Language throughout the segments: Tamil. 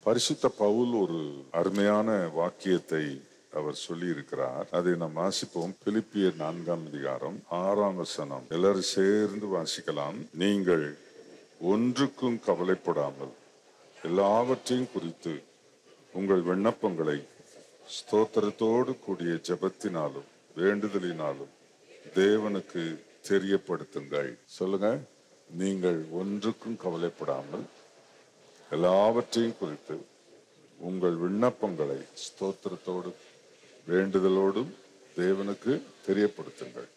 பரிசுத்த பவுல் ஒரு அருமையான வாக்கியத்தை அவர் சொல்லி இருக்கிறார் அதை நாம் வாசிப்போம் பிலிப்பியர் நான்காம் அதிகாரம் ஆறாம் வசனம் எல்லாரும் சேர்ந்து வாசிக்கலாம் நீங்கள் ஒன்றுக்கும் கவலைப்படாமல் எல்லாவற்றையும் குறித்து உங்கள் விண்ணப்பங்களை ஸ்தோத்திரத்தோடு கூடிய ஜெபத்தினாலும் வேண்டுதலினாலும் தேவனுக்கு தெரியப்படுத்துங்கள் சொல்லுங்க நீங்கள் ஒன்றுக்கும் கவலைப்படாமல் எல்லாவற்றையும் குறித்து உங்கள் விண்ணப்பங்களை ஸ்தோத்திரத்தோடு வேண்டுதலோடும் தேவனுக்கு தெரியப்படுத்துங்கள்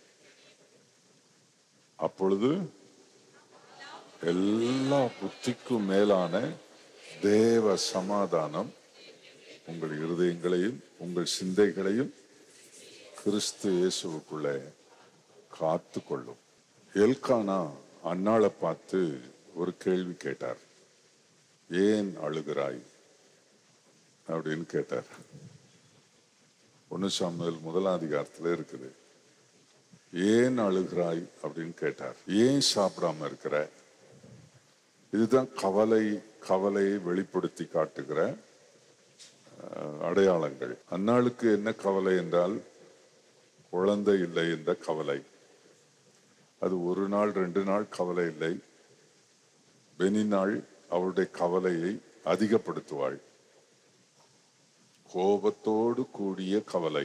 அப்பொழுது எல்லா புத்திக்கும் மேலான தேவ சமாதானம் உங்கள் இருதயங்களையும் உங்கள் சிந்தைகளையும் கிறிஸ்து இயேசுவுக்குள்ளே காத்து கொள்ளும் எல்கானா அன்னாளை பார்த்து ஒரு கேள்வி கேட்டார் ஏன் அழுகிறாய் அப்படின்னு கேட்டார் ஒன்னு சாமுவேல் முதலாம் அதிகாரத்துல இருக்குது ஏன் அழுகிறாய் அப்படின்னு கேட்டார் ஏன் சாப்பிடாம இருக்கிற இதுதான் கவலை கவலையை வெளிப்படுத்தி காட்டுகிற அஹ், அடையாளங்கள் அன்னாளுக்கு என்ன கவலை என்றால் குழந்தை இல்லை என்ற கவலை அது ஒரு நாள் ரெண்டு நாள் கவலை இல்லை பெனினாள் அவளுடைய கவலையை அதிகப்படுத்துவாள் கோபத்தோடு கூடிய கவலை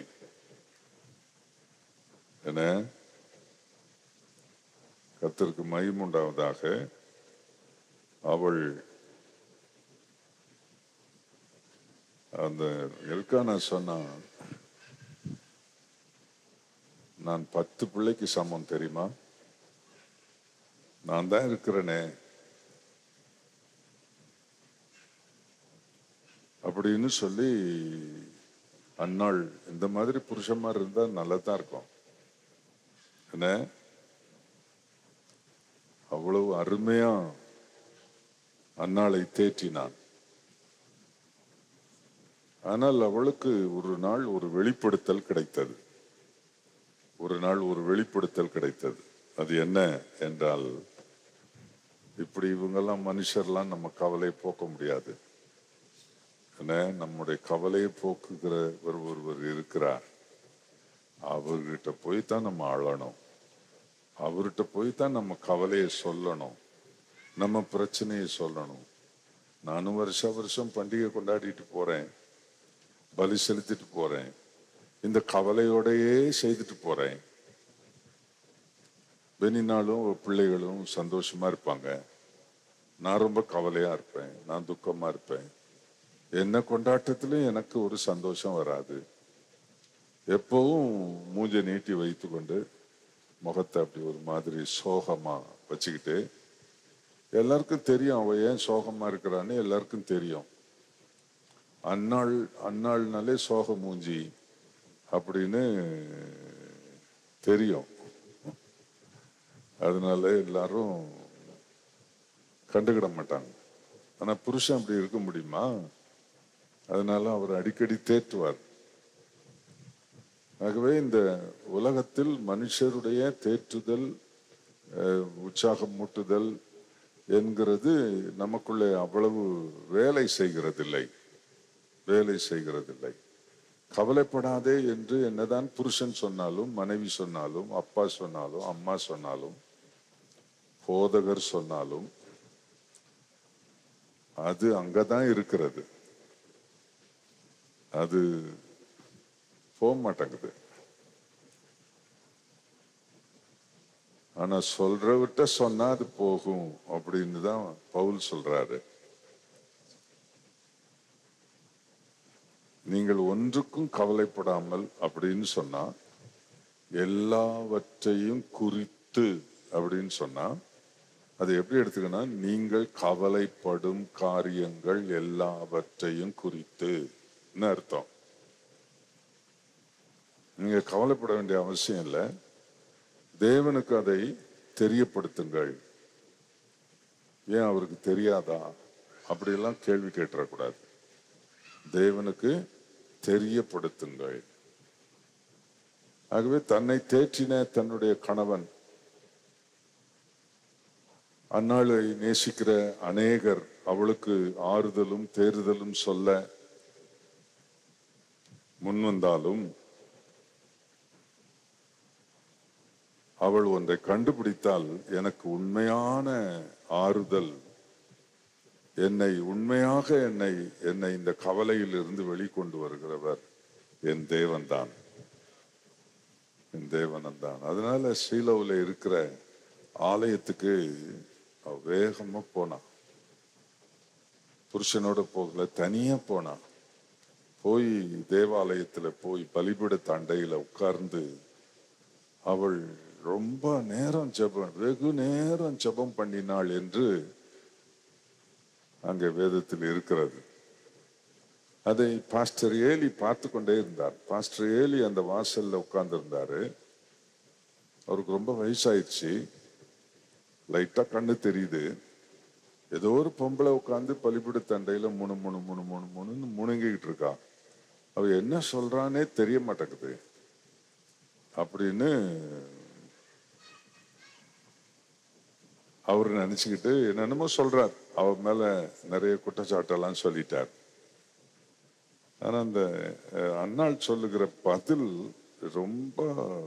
என கர்த்தருக்கு மகிமுண்டாவதாக அவள் அந்த எல்கானா சொன்னா நான் பத்து பிள்ளைக்கு சமம் தெரியுமா நான் தான் இருக்கிறேனே அப்படின்னு சொல்லி அன்னாள் இந்த மாதிரி புருஷன்மார் இருந்தா நல்லதா இருக்கும் என்ன அவ்வளவு அருமையா அன்னாளை தேற்றினான் ஆனால் அவளுக்கு ஒரு நாள் ஒரு வெளிப்படுத்தல் கிடைத்தது ஒரு நாள் ஒரு வெளிப்படுத்தல் கிடைத்தது அது என்ன என்றால் இப்படி இவங்கெல்லாம் மனுஷர்லாம் நம்ம கவலையை போக்க முடியாது என்ன நம்முடைய கவலையை போக்குகிற ஒரு ஒருவர் இருக்கிறார் அவர்கிட்ட போய் தான் நம்ம அழணும் அவர்கிட்ட போய் தான் நம்ம கவலையை சொல்லணும் நம்ம பிரச்சனையை சொல்லணும் நானும் வருஷ வருஷம் பண்டிகை கொண்டாடிட்டு போறேன் பலி செலுத்திட்டு போறேன் இந்த கவலையோடையே செய்துட்டு போறேன் பெனினாலும் பிள்ளைகளும் சந்தோஷமா இருப்பாங்க நான் ரொம்ப கவலையா இருப்பேன் நான் துக்கமா இருப்பேன் என்ன கொண்டாட்டத்திலும் எனக்கு ஒரு சந்தோஷம் வராது எப்பவும் மூஞ்ச நீட்டி வைத்து கொண்டு முகத்தை அப்படி ஒரு மாதிரி சோகமா வச்சுக்கிட்டு எல்லாருக்கும் தெரியும் அவ ஏன் சோகமா இருக்கிறான்னு எல்லாருக்கும் தெரியும் அன்னாள் அன்னாள்னாலே சோக மூஞ்சி அப்படின்னு தெரியும் அதனால எல்லாரும் கண்டுக்கிட மாட்டாங்க ஆனா புருஷன் அப்படி இருக்க முடியுமா அதனால அவர் அடிக்கடி தேற்றுவார் ஆகவே இந்த உலகத்தில் மனுஷருடைய தேற்றுதல் அஹ், உற்சாகம் மூட்டுதல் என்கிறது நமக்குள்ளே அவ்வளவு வேலை செய்கிறதில்லை வேலை செய்கிறதில்லை கவலைப்படாதே என்று என்னதான் புருஷன் சொன்னாலும் மனைவி சொன்னாலும் அப்பா சொன்னாலும் அம்மா சொன்னாலும் போதகர் சொன்னாலும் அது அங்கதான் இருக்கிறது அது போக மாட்டேங்குது ஆனா சொல்றவிட்ட சொன்னா அது போகும் அப்படின்னு தான் பவுல் சொல்றாரு நீங்கள் ஒன்றுக்கும் கவலைப்படாமல் அப்படின்னு சொன்னா எல்லாவற்றையும் குறித்து அப்படின்னு சொன்னா அது எப்படி எடுத்துக்கணும் நீங்கள் கவலைப்படும் காரியங்கள் எல்லாவற்றையும் குறித்து அர்த்தம் நீங்க கவலைப்பட வேண்டிய அவசியம் இல்லை தேவனுக்கு அதை தெரியப்படுத்துங்கள் ஏன் அவருக்கு தெரியாதா அப்படியெல்லாம் கேள்வி கேட்டுறக்கூடாது தேவனுக்கு தெரியப்படுத்துங்கள் ஆகவே தன்னை தேற்றின தன்னுடைய கணவன் அந்நாளை நேசிக்கிற அநேகர் அவளுக்கு ஆறுதலும் தேறுதலும் சொல்ல முன்வந்தாலும் அவள் ஒன்றை கண்டுபிடித்தால் எனக்கு உண்மையான ஆறுதல் என்னை உண்மையாக என்னை என்னை இந்த கவலையில் இருந்து வெளிக்கொண்டு வருகிறவர் என் தேவன்தான் என் தேவனந்தான் அதனால ஸ்ரீலவுல இருக்கிற ஆலயத்துக்கு அவ வேகமா போனான் புருஷனோட போகல தனியா போனான் போய் தேவாலயத்துல போய் பலிபீட தண்டையில உட்கார்ந்து அவள் ரொம்ப நேரம் ஜெபம் வெகு நேரம் ஜெபம் பண்ணினாள் என்று அங்கே வேதத்தில் இருக்கிறது அதை பாஸ்டர் ஏலி பார்த்து கொண்டே இருந்தார் பாஸ்டர் ஏலி அந்த வாசல்ல உட்கார்ந்து இருந்தாரு அவருக்கு ரொம்ப வயசாயிடுச்சு லைட்டா கண்ணு தெரியுது ஏதோ ஒரு பொம்பளை உட்காந்து பலிபிட தண்டையில முணு முணு முணு முணு முணுன்னு முணுங்கிட்டு இருக்கா அவ என்ன சொல்றானே தெரிய மாட்டேங்குது அப்படின்னு அவர் நினைச்சுக்கிட்டு என்னென்னமோ சொல்றார் அவ மேல நிறைய குற்றச்சாட்டெல்லாம் சொல்லிட்டார் ஆனா அந்த அஹ், அன்னாள் சொல்லுகிற பதில் ரொம்ப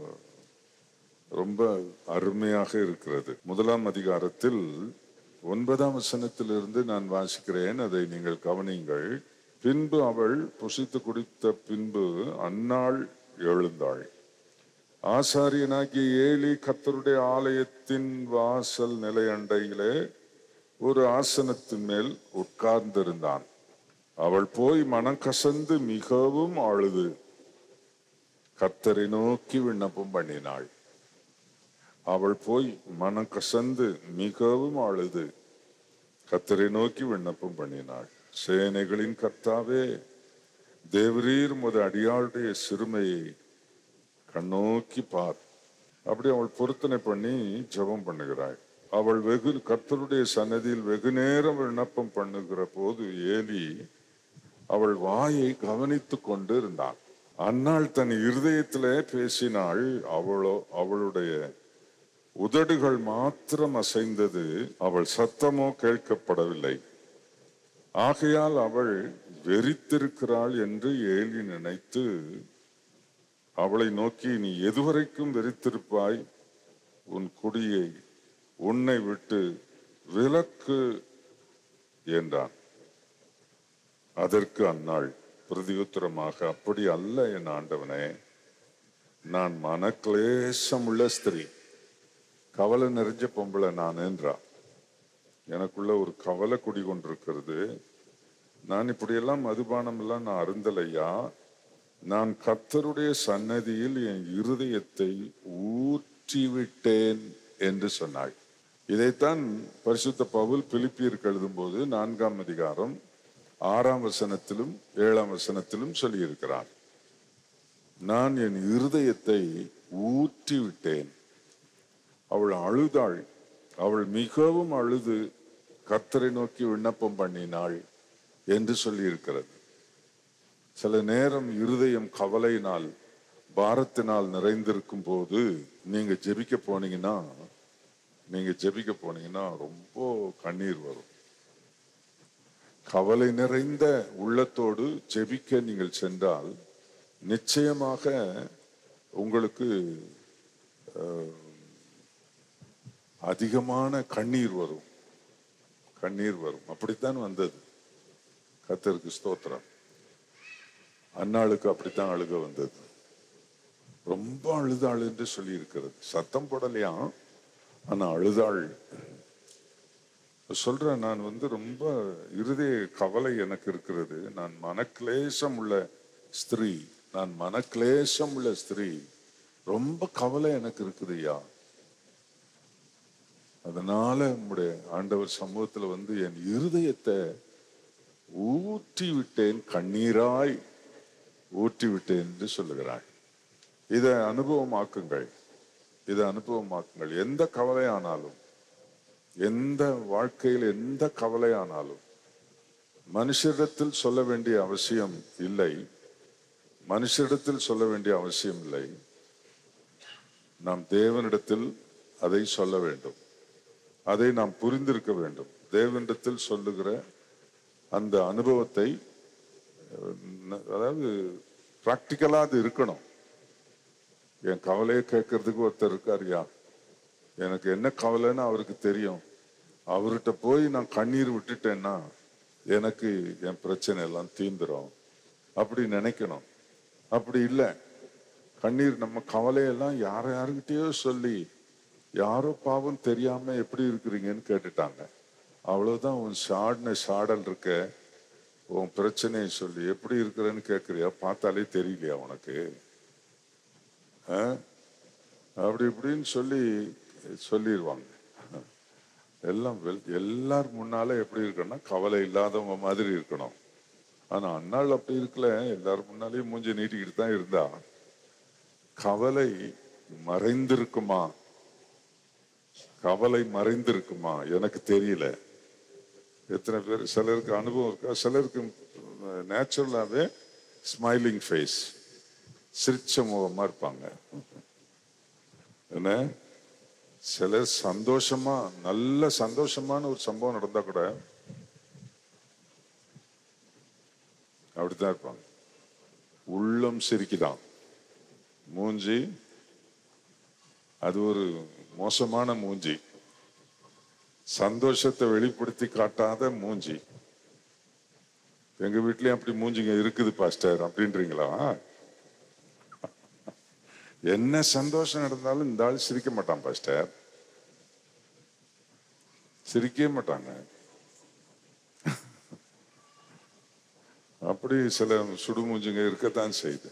ரொம்ப அருமையாக இருக்கிறது முதலாம் அதிகாரத்தில் ஒன்பதாம் வசனத்திலிருந்து நான் வாசிக்கிறேன் அதை நீங்கள் கவனியுங்கள் பின்பு அவள் புசித்து குடித்த பின்பு அன்னாள் எழுந்தாள் ஆசாரியனாகிய ஏலி கர்த்தருடைய ஆலயத்தின் வாசல் நிலையண்டையிலே ஒரு ஆசனத்தின் மேல் உட்கார்ந்திருந்தான் அவள் போய் மனம் கசந்து மிகவும் அழுது கர்த்தரை நோக்கி விண்ணப்பம் பண்ணினாள் அவள் போய் மனம் கசந்து மிகவும் அழுது கர்த்தரை நோக்கி விண்ணப்பம் பண்ணினாள் சேனைகளின் கர்த்தாவே தேவரீர் முத அடியாளுடைய சிறுமையை கண்ணோக்கி பார் அப்படி அவள் பொருத்தனை பண்ணி ஜெபம் பண்ணுகிறாள் அவள் வெகு கர்த்தருடைய சன்னதியில் வெகு நேரம் விண்ணப்பம் பண்ணுகிற போது ஏலி அவள் வாயை கவனித்துக் கொண்டு இருந்தாள் அன்னாள் தன் இருதயத்திலே பேசினாள் அவளோ அவளுடைய உதடுகள் மாத்திரம் அசைந்தது அவள் சத்தமோ கேட்கப்படவில்லை ஆகையால் அவள் வெறித்திருக்கிறாள் என்று ஏலி நினைத்து அவளை நோக்கி நீ எதுவரைக்கும் வெறித்திருப்பாய் உன் குடியை உன்னை விட்டு விலக்கு என்றான் அதற்கு அந்நாள் பிரதியுத்தரமாக அப்படி அல்ல என் ஆண்டவனே நான் மனக்லேசம் உள்ள ஸ்திரீ கவலை நிறைஞ்ச பொம்பளை நான் என்றா எனக்குள்ள ஒரு கவலை குடிகொண்டிருக்கிறது நான் இப்படியெல்லாம் மதுபானம் எல்லாம் நான் அருந்தலையா நான் கர்த்தருடைய சன்னதியில் என் இருதயத்தை ஊற்றிவிட்டேன் என்று சொன்னாள் இதைத்தான் பரிசுத்த பவுல் பிலிப்பியருக்கு எழுதும்போது நான்காம் அதிகாரம் ஆறாம் வசனத்திலும் ஏழாம் வசனத்திலும் சொல்லியிருக்கிறார் நான் என் இருதயத்தை ஊற்றி விட்டேன் அவள் அழுதாள் அவள் மிகவும் அழுது கர்த்தரை நோக்கி விண்ணப்பம் பண்ணினாள் என்று சொல்லியிருக்கிறது சில நேரம் இருதயம் கவலையினால் பாரத்தினால் நிறைந்திருக்கும் போது நீங்க ஜெபிக்க போனீங்கன்னா நீங்க ஜெபிக்க போனீங்கன்னா ரொம்ப கண்ணீர் வரும் கவலை நிறைந்த உள்ளத்தோடு ஜெபிக்க நீங்கள் சென்றால் நிச்சயமாக உங்களுக்கு அஹ், அதிகமான கண்ணீர் வரும் கண்ணீர் வரும் அப்படித்தான் வந்தது கர்த்தருக்கு ஸ்தோத்திரம் அன்னாளுக்கு அப்படித்தான் அழுக வந்தது ரொம்ப அழுதாள் என்று சொல்லி இருக்கிறது சத்தம் போடலையாம் ஆனா அழுதாள் சொல்றேன் நான் வந்து ரொம்ப இருதய கவலை எனக்கு இருக்கிறது நான் மனக்லேசம் உள்ள ஸ்திரீ நான் மனக்லேசம் உள்ள ஸ்திரீ ரொம்ப கவலை எனக்கு இருக்குதுய்யா அதனால உம்முடைய ஆண்டவர் சமூகத்துல வந்து என் இருதயத்தை ஊற்றி விட்டேன் கண்ணீராய் ஊற்றி விட்டேன் என்று சொல்லுகிறாள் இதை அனுபவமாக்குங்கள் இதை அனுபவமாக்குங்கள் எந்த கவலையானாலும் எந்த வாழ்க்கையில் எந்த கவலையானாலும் மனுஷரிடத்தில் சொல்ல வேண்டிய அவசியம் இல்லை மனுஷரிடத்தில் சொல்ல வேண்டிய அவசியம் இல்லை நாம் தேவனிடத்தில் அதை சொல்ல வேண்டும் அதை நாம் புரிந்திருக்க வேண்டும் தேவனிடத்தில் சொல்லுகிற அந்த அனுபவத்தை அஹ், ந- அதாவது ப்ராக்டிக்கலா அது இருக்கணும் என் கவலையை கேட்கறதுக்கு ஒருத்தர் இருக்காருயா எனக்கு என்ன கவலைன்னு அவருக்கு தெரியும் அவர்கிட்ட போய் நான் கண்ணீர் விட்டுட்டேன்னா எனக்கு என் பிரச்சனை எல்லாம் தீந்துரும் அப்படி நினைக்கணும் அப்படி இல்லை கண்ணீர் நம்ம கவலையெல்லாம் யார யாருக்கிட்டயோ சொல்லி யாரோ பாவம் தெரியாம எப்படி இருக்கிறீங்கன்னு கேட்டுட்டாங்க அவ்வளவுதான் உன் சாடின சாடல் இருக்க உன் பிரச்சனையை சொல்லி எப்படி இருக்கிறேன்னு கேட்குறியா பார்த்தாலே தெரியலையா உனக்கு ஆ? அப்படி இப்படின்னு சொல்லி சொல்லிடுவாங்க எல்லாம் வெல்- எல்லார் முன்னால எப்படி இருக்கணும்னா கவலை இல்லாதவங்க மாதிரி இருக்கணும் ஆனா அண்ணாள் அப்படி இருக்கல எல்லார் முன்னாலேயும் மூஞ்சி நீட்டிக்கிட்டு தான் இருந்தா கவலை மறைந்திருக்குமா கவலை மறைந்திருக்குமா எனக்கு தெரியல எத்தனை பேர் சிலருக்கு அனுபவம் இருக்கா சிலருக்கு நேச்சுரலாவே ஸ்மைலிங் ஃபேஸ் சிரிச்ச முகமா இருப்பாங்க என்ன சிலர் சந்தோஷமா நல்ல சந்தோஷமான ஒரு சம்பவம் நடந்தா கூட அப்படித்தான் இருப்பாங்க உள்ளம் சிரிக்குதான் மூஞ்சி அது ஒரு மோசமான மூஞ்சி சந்தோஷத்தை வெளிப்படுத்தி காட்டாத மூஞ்சி எங்க வீட்லயும் அப்படி மூஞ்சிங்க இருக்குது பாஸ்டர் அப்படின்றீங்களா என்ன சந்தோஷம் நடந்தாலும் இந்த ஆள் சிரிக்க மாட்டான் பாஸ்டர் சிரிக்கவே மாட்டாங்க அப்படி சில சுடுமூஞ்சிங்க இருக்கத்தான் செய்யுது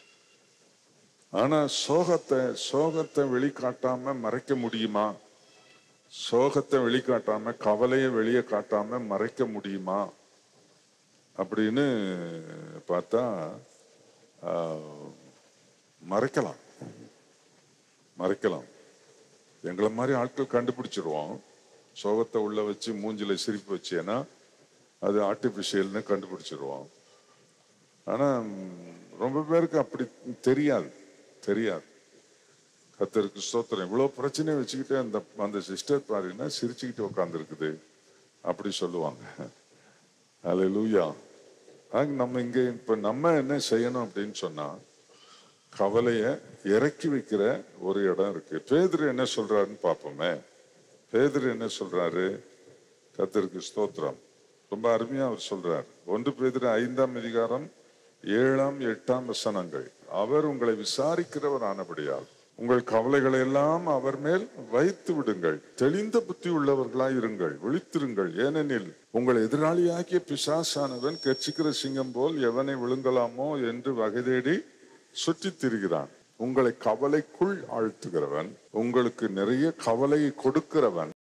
ஆனா சோகத்தை சோகத்தை வெளிக்காட்டாம மறைக்க முடியுமா சோகத்தை வெளிக்காட்டாம கவலையை வெளியே காட்டாம மறைக்க முடியுமா அப்படின்னு பார்த்தா ஆஹ், மறைக்கலாம் மறைக்கலாம் எங்களை மாதிரி ஆட்கள் கண்டுபிடிச்சிருவோம் சோகத்தை உள்ள வச்சு மூஞ்சில சிரிப்பு வச்சேன்னா அது ஆர்டிபிஷியல்னு கண்டுபிடிச்சிருவோம் ஆனா ம், ரொம்ப பேருக்கு அப்படி தெரியாது தெரியாது கத்தருக்கு ஸ்தோத்திரம் இவ்வளவு பிரச்சனையை வச்சுக்கிட்டு அந்த அந்த சிஸ்டர் பாருன்னா சிரிச்சுக்கிட்டு உட்காந்துருக்குது அப்படி சொல்லுவாங்க அல்ல லூயா நம்ம இங்க இப்ப நம்ம என்ன செய்யணும் அப்படின்னு சொன்னா கவலைய இறக்கி வைக்கிற ஒரு இடம் இருக்கு பேதுரு என்ன சொல்றாருன்னு பார்ப்போமே பேதுரு என்ன சொல்றாரு கத்தருக்கு ஸ்தோத்திரம் ரொம்ப அருமையா அவர் சொல்றார் ஒன்று பேதுரு ஐந்தாம் அதிகாரம் ஏழாம் எட்டாம் வசனங்கள் அவர் உங்களை விசாரிக்கிறவர் ஆனபடியால் உங்கள் கவலைகளை எல்லாம் அவர் மேல் வைத்து விடுங்கள் தெளிந்த புத்தி உள்ளவர்களாய் இருங்கள் விழித்திருங்கள் ஏனெனில் உங்கள் எதிராளியாகிய பிசாசானவன் கெச்சிக்கிற சிங்கம் போல் எவனை விழுங்கலாமோ என்று வகை தேடி சுற்றித் திரிகிறான் உங்களை கவலைக்குள் ஆழ்த்துகிறவன் உங்களுக்கு நிறைய கவலையை கொடுக்கிறவன்